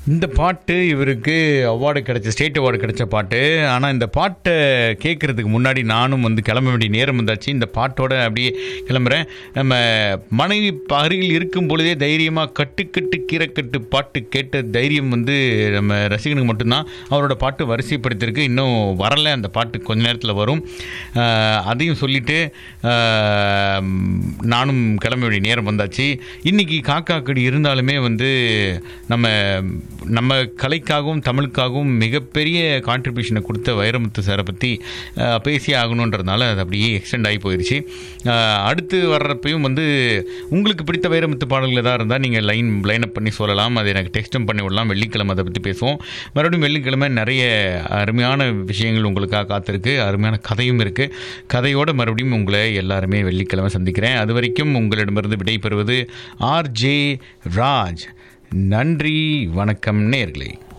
இந்த பாட்டு இவருக்கு அவார்டு கிடைச்ச ஸ்டேட் அவார்டு கிடைச்ச பாட்டு ஆனால் இந்த பாட்டை கேட்குறதுக்கு முன்னாடி நானும் வந்து கிளம்ப வேண்டிய நேரம் வந்தாச்சு இந்த பாட்டோட அப்படியே கிளம்புறேன் நம்ம மனைவி அருகில் இருக்கும் பொழுதே தைரியமாக கட்டுக்கட்டு கீரைக்கட்டு பாட்டு கேட்ட தைரியம் வந்து நம்ம ரசிகனுக்கு மட்டும்தான் அவரோட பாட்டு வரிசைப்படுத்திருக்கு இன்னும் வரல அந்த பாட்டு கொஞ்ச நேரத்தில் வரும் ஆஹ் அதையும் சொல்லிட்டு ஆஹ் நானும் கிளம்ப வேண்டிய நேரம் வந்தாச்சு இன்னைக்கு காக்கா கடி இருந்தாலுமே வந்து நம்ம நம்ம கலைக்காகவும் தமிழுக்காகவும் மிகப்பெரிய கான்ட்ரிபியூஷனை கொடுத்த வைரமுத்து சாரை பற்றி பேசி ஆகணுன்றதுனால அது அப்படியே எக்ஸ்டெண்ட் ஆகி போயிடுச்சு ஆஹ் அடுத்து வர்றப்பையும் வந்து உங்களுக்கு பிடித்த வைரமுத்து பாடல்கள் எதாவது இருந்தால் நீங்கள் லைன் லைன் அப் பண்ணி சொல்லலாம் அதை எனக்கு டெக்ஸ்ட்டும் பண்ணி விடலாம் வெள்ளிக்கிழமை அதை பற்றி பேசுவோம் மறுபடியும் வெள்ளிக்கிழமை நிறைய அருமையான விஷயங்கள் உங்களுக்காக காத்திருக்கு அருமையான கதையும் இருக்குது கதையோடு மறுபடியும் உங்களை எல்லாருமே வெள்ளிக்கிழமை சந்திக்கிறேன் அது வரைக்கும் உங்களிடமிருந்து விடைபெறுவது ஆர் ஜே ராஜ் நன்றி வணக்கம் நேர்களே